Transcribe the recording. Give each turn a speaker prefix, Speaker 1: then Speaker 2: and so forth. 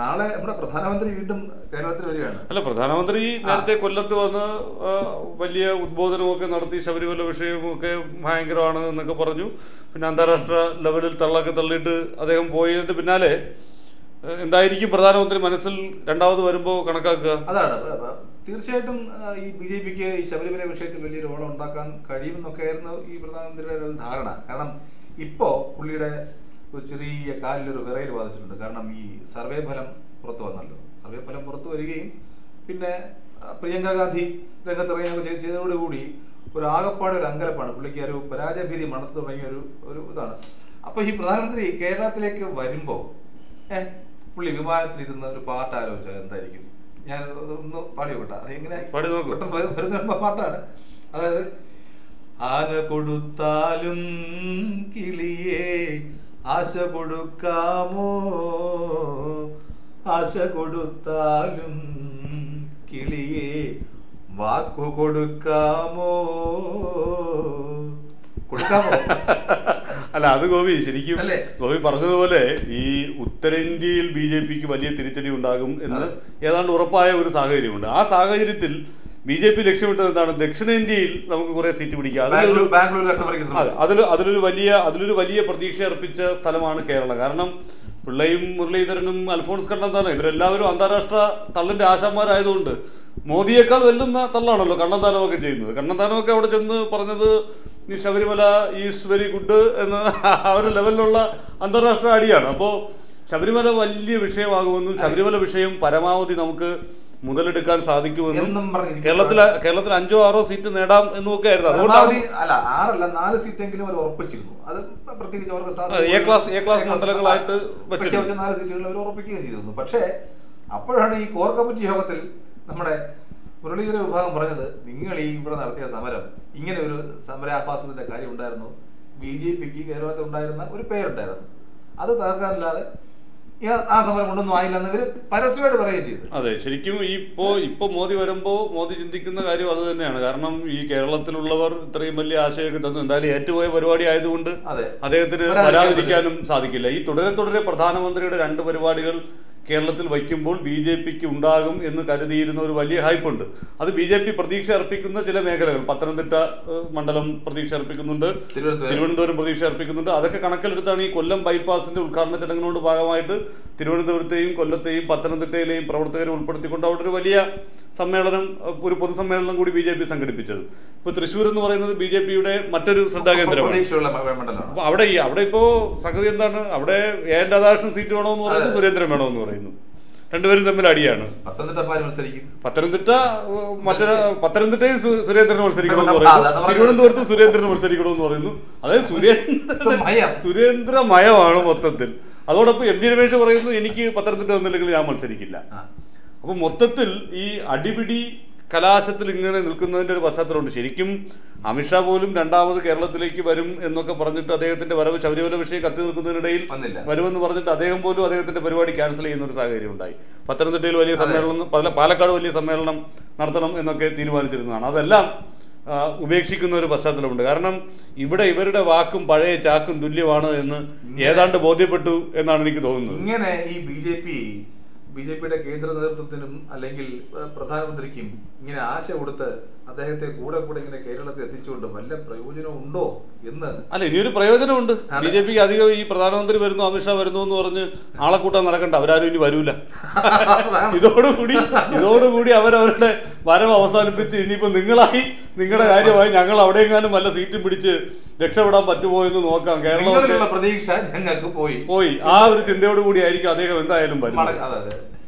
Speaker 1: നാളെ നമ്മുടെ പ്രധാനമന്ത്രി വീണ്ടും കേരളത്തിൽ വരികയാണ്
Speaker 2: അല്ല പ്രധാനമന്ത്രി നേരത്തെ കൊല്ലത്ത് വന്ന് ആ, വലിയ ഉദ്ബോധനമൊക്കെ നടത്തി ശബരിമല വിഷയമൊക്കെ ഭയങ്കരമാണ് എന്നൊക്കെ പറഞ്ഞു പിന്നെ അന്താരാഷ്ട്ര ലെവലിൽ തള്ളൊക്കെ തള്ളിയിട്ട് അദ്ദേഹം പോയതിന്റെ പിന്നാലെ ഏ, എന്തായിരിക്കും പ്രധാനമന്ത്രി മനസ്സിൽ രണ്ടാമത് വരുമ്പോൾ കണക്കാക്കുക
Speaker 1: അതാണ് അഹ് അഹ് തീർച്ചയായിട്ടും അഹ് ഈ ബി ജെ പിക്ക് ഈ ശബരിമല വിഷയത്തിൽ വലിയ റോൾ ഉണ്ടാക്കാൻ കഴിയുമെന്നൊക്കെ ആയിരുന്നു ഈ പ്രധാനമന്ത്രിയുടെ ഒരു ധാരണ കാരണം ഇപ്പോ പുള്ളിയുടെ ഒരു ചെറിയ കാലിലൊരു വിറയിൽ ബാധിച്ചിട്ടുണ്ട് കാരണം ഈ സർവേ ഫലം പുറത്തു വന്നല്ലോ സർവേ ഫലം പുറത്തു വരികയും പിന്നെ അഹ് പ്രിയങ്ക ഗാന്ധി രംഗത്തിറങ്ങുകയൊക്കെ ചെയ്- ചെയ്തതോടുകൂടി ഒരു ആകപ്പാട് ഒരു അങ്കലപ്പാണ് പുള്ളിക്ക് ഒരു പരാജയഭീതി മണത്ത് തുടങ്ങിയ ഒരു ഒരു ഇതാണ് അപ്പൊ ഈ പ്രധാനമന്ത്രി കേരളത്തിലേക്ക് വരുമ്പോ ഏഹ് പുള്ളി വിമാനത്തിലിരുന്ന് ഒരു പാട്ട് ആലോചിച്ചാൽ എന്തായിരിക്കും ഞാൻ അത് ഒന്ന് പാടി വിട്ടാ അത് എങ്ങനെ
Speaker 2: പാടി നോക്കൂ.
Speaker 1: പെട്ടെന്ന് വരു- വരുന്ന പാട്ടാണ് അതായത് ആന കൊടുത്താലും കിളിയേ ആശ കൊടുക്കാമോ ആശ കൊടുത്താലും കിളിയേ വാക്കു കൊടുക്കാമോ കൊടുക്കാമോ
Speaker 2: അല്ല അത് ഗോപി ശരിക്കും
Speaker 1: അല്ലേ?
Speaker 2: ഗോപി പറഞ്ഞതുപോലെ ഈ ഉത്തരേന്ത്യയിൽ ബി ജെ പിക്ക് വലിയ തിരിച്ചടി ഉണ്ടാകും എന്ന് ഏതാണ്ട് ഉറപ്പായ ഒരു സാഹചര്യമുണ്ട് ആ സാഹചര്യത്തിൽ ബി ജെ പി ലക്ഷ്യമിട്ടത് എന്താണ് ദക്ഷിണേന്ത്യയിൽ നമുക്ക് കുറെ സീറ്റ് പിടിക്കാം അതിലൊരു
Speaker 1: ബാംഗ്ലൂർ ബാംഗ്ലൂർ അട്ടിമറിക്ക്
Speaker 2: അതെ
Speaker 1: ശ്രമിച്ചു
Speaker 2: അതിൽ അതിലൊരു വലിയ അതിലൊരു വലിയ പ്രതീക്ഷ അർപ്പിച്ച സ്ഥലമാണ് കേരളം കാരണം പിള്ളയും മുരളീധരനും അൽഫോൺസ് കണ്ണന്താനം ഇവരെല്ലാവരും അന്താരാഷ്ട്ര തള്ളിന്റെ ആശാന്മാരായതുകൊണ്ട് മോദിയേക്കാൾ വെല്ലുന്ന തള്ളാണല്ലോ കണ്ണന്താനമൊക്കെ ചെയ്യുന്നത് കണ്ണന്താനമൊക്കെ അവിടെ ചെന്ന് പറഞ്ഞത് ഈ ശബരിമല ഈസ് വെരി ഗുഡ് എന്ന് ആ ഒരു ലെവലിലുള്ള അന്താരാഷ്ട്ര അടിയാണ് അപ്പോൾ ശബരിമല വലിയ വിഷയമാകുമെന്നും ശബരിമല വിഷയം പരമാവധി നമുക്ക് മുതലെടുക്കാൻ സാധിക്കുമെന്നും
Speaker 1: എന്നും പറഞ്ഞിരിക്കും.
Speaker 2: കേരളത്തിലെ കേരളത്തിൽ അഞ്ചോ ആറോ സീറ്റ് നേടാം എന്നുമൊക്കെ ആയിരുന്നു അതുകൊണ്ടാണ്
Speaker 1: പരമാവധി അല്ല ആറല്ല നാല് സീറ്റെങ്കിലും അവർ ഉറപ്പിച്ചിരുന്നു അത് പ്രത്യേകിച്ച് അവർക്ക് സാധ്യത-
Speaker 2: അതെ, A class- A class
Speaker 1: A
Speaker 2: മണ്ഡലങ്ങളായിട്ട്
Speaker 1: ആ,
Speaker 2: വെച്ചിരുന്നു.
Speaker 1: പ്രഖ്യാപിച്ച നാല് സീറ്റുകൾ അവർ ഉറപ്പിക്കുകയും ചെയ്തിരുന്നു പക്ഷേ അപ്പോഴാണ് ഈ കോർ കമ്മിറ്റി യോഗത്തിൽ നമ്മുടെ മുരളീധര വിഭാഗം പറഞ്ഞത് നിങ്ങൾ ഈ ഇവിടെ നടത്തിയ സമരം ഇങ്ങനെ ഒരു സമരാഭാസത്തിന്റെ കാര്യം ഉണ്ടായിരുന്നു ബി ജെ പിക്ക് കേരളത്തിൽ ഉണ്ടായിരുന്ന ഒരു പേരുണ്ടായിരുന്നു അത് തകർക്കാനില്ലാതെ ഈ ആ- ആ സമരം കൊണ്ടൊന്നും ആയില്ല എന്ന് ഇവര് പരസ്യമായിട്ട് പറയുകയും ചെയ്തു
Speaker 2: അതെ ശരിക്കും ഇപ്പോ ഇപ്പൊ മോദി വരുമ്പോ മോദി ചിന്തിക്കുന്ന കാര്യം അത് തന്നെയാണ് കാരണം ഈ കേരളത്തിലുള്ളവർ ഇത്രയും വലിയ ആശയമൊക്കെ തന്നു എന്തായാലും ഏറ്റുപോയ പരിപാടി ആയതുകൊണ്ട്
Speaker 1: അതെ.
Speaker 2: അദ്ദേഹത്തിന്
Speaker 1: വരാതിരിക്കാൻ
Speaker 2: വരാതിരിക്കാനും സാധിക്കില്ല ഈ തുടരെ തുടരെ പ്രധാനമന്ത്രിയുടെ രണ്ട് പരിപാടികൾ കേരളത്തിൽ വയ്ക്കുമ്പോൾ ബി ജെ പിക്ക് ഉണ്ടാകും എന്ന് കരുതിയിരുന്ന ഒരു വലിയ ഹൈപ്പുണ്ട് അത് ബി ജെ പി പ്രതീക്ഷ അർപ്പിക്കുന്ന ചില മേഖലകൾ പത്തനംതിട്ട ഏഹ്, മണ്ഡലം പ്രതീക്ഷ അർപ്പിക്കുന്നുണ്ട്
Speaker 1: തിരുവനന്തപുരം.
Speaker 2: തിരുവനന്തപുരം പ്രതീക്ഷ അർപ്പിക്കുന്നുണ്ട് അതൊക്കെ കണക്കിലെടുത്താണ് ഈ കൊല്ലം ബൈപ്പാസിന്റെ ഉദ്ഘാടന ചടങ്ങിനോട് ഭാഗമായിട്ട് തിരുവനന്തപുരത്തെയും കൊല്ലത്തെയും പത്തനംതിട്ടയിലെയും പ്രവർത്തകരെ ഉൾപ്പെടുത്തിക്കൊണ്ട് അവിടെ ഒരു വലിയ സമ്മേളനം അഹ് ഒരു പൊതുസമ്മേളനം കൂടി ബി ജെ പി സംഘടിപ്പിച്ചത് ഇപ്പൊ തൃശ്ശൂർ എന്ന് പറയുന്നത് ബി ജെ പിയുടെ മറ്റൊരു ശ്രദ്ധാകേന്ദ്രമാണ്
Speaker 1: പ്രതീക്ഷയുള്ള മണ്ഡലമാണ്
Speaker 2: അപ്പൊ അവിടെ ഈ അവിടെ ഇപ്പോ സംഗതി എന്താണ് അവിടെ എ എൻ രാധാകൃഷ്ണൻ സീറ്റ് വേണമെന്ന് പറയുന്നു സുരേന്ദ്രൻ വേണമെന്ന് പറയുന്നു രണ്ടുപേരും തമ്മിൽ അടിയാണ്
Speaker 1: പത്തനംതിട്ട പാല് മത്സരിക്കും
Speaker 2: പത്തനംതിട്ട ഏഹ്, മറ്റൊരു പത്തനംതിട്ടയിൽ സു- സുരേന്ദ്രൻ മത്സരിക്കണമെന്ന്
Speaker 1: അതാണ്
Speaker 2: പറയുന്നു
Speaker 1: പറഞ്ഞത്.
Speaker 2: തിരുവനന്തപുരത്ത് സുരേന്ദ്രൻ മത്സരിക്കണമെന്ന് പറയുന്നു അതായത് സുരേന്ദ്രൻ
Speaker 1: മയം.
Speaker 2: സുരേന്ദ്രമയമാണ് മൊത്തത്തിൽ അതോടൊപ്പം എം ജി രമേശ് പറയുന്നു എനിക്ക് പത്തനംതിട്ട വന്നില്ലെങ്കിൽ ഞാൻ മത്സരിക്കില്ല
Speaker 1: ആ.
Speaker 2: അപ്പൊ മൊത്തത്തിൽ ഈ അടിപിടി കലാശത്തിൽ ഇങ്ങനെ നിൽക്കുന്നതിന്റെ ഒരു പശ്ചാത്തലമുണ്ട് ശരിക്കും അമിത്ഷാ പോലും രണ്ടാമത് കേരളത്തിലേക്ക് വരും എന്നൊക്കെ പറഞ്ഞിട്ട് അദ്ദേഹത്തിന്റെ വരവ് ശബരിമല വിഷയം കത്തി നിൽക്കുന്നതിനിടയിൽ
Speaker 1: വന്നില്ല.
Speaker 2: വരുമെന്ന് പറഞ്ഞിട്ട് അദ്ദേഹം പോലും അദ്ദേഹത്തിന്റെ പരിപാടി ക്യാൻസൽ ചെയ്യുന്ന ഒരു സാഹചര്യം ഉണ്ടായി പത്തനംതിട്ടയിൽ വലിയ സമ്മേളനം പാല- പാലക്കാട് വലിയ സമ്മേളനം നടത്തണം എന്നൊക്കെ തീരുമാനിച്ചിരുന്നതാണ് അതെല്ലാം ആ, ഉപേക്ഷിക്കുന്ന ഒരു പശ്ചാത്തലമുണ്ട് കാരണം ഇവിടെ ഇവരുടെ വാക്കും പഴയ ചാക്കും തുല്യമാണ് എന്ന് ഏതാണ്ട് ബോധ്യപ്പെട്ടു എന്നാണ് എനിക്ക് തോന്നുന്നത്
Speaker 1: ഇങ്ങനെ ഈ B J P B J പിയുടെ കേന്ദ്ര നേതൃത്വത്തിനും അല്ലെങ്കിൽ ഏഹ്, പ്രധാനമന്ത്രിക്കും ഇങ്ങനെ ആശ കൊടുത്ത് അദ്ദേഹത്തെ കൂടെ കൂടെ ഇങ്ങനെ കേരളത്തിൽ എത്തിച്ചുകൊണ്ട് വല്ല പ്രയോജനം ഉണ്ടോ എന്ന്
Speaker 2: അല്ല ഇനിയൊരു പ്രയോജനമുണ്ട്
Speaker 1: അതെ.
Speaker 2: ബി ജെ പിക്ക് അധികം ഈ പ്രധാനമന്ത്രി വരുന്നു അമിത്ഷാ വരുന്നു എന്ന് പറഞ്ഞ് ആളെ കൂട്ടാൻ നടക്കണ്ട അവരാരും ഇനി വരൂല ഇതോടുകൂടി ഇതോടുകൂടി അവരവരുടെ വരവ് അവസാനിപ്പിച്ച് ഇനിയിപ്പോ നിങ്ങളായി നിങ്ങളുടെ കാര്യമായി ഞങ്ങൾ അവിടെയെങ്ങാനും വല്ല സീറ്റും പിടിച്ച് രക്ഷപ്പെടാൻ പറ്റുമോ എന്ന് നോക്കാം കേരളം
Speaker 1: നിങ്ങളിലുള്ള പ്രതീക്ഷ ഞങ്ങൾക്ക് പോയി
Speaker 2: പോയി ആ ഒരു ചിന്തയോട് കൂടി ആയിരിക്കും അദ്ദേഹം എന്തായാലും വരുന്നത്
Speaker 1: മടങ്ങ- അതെ അതെ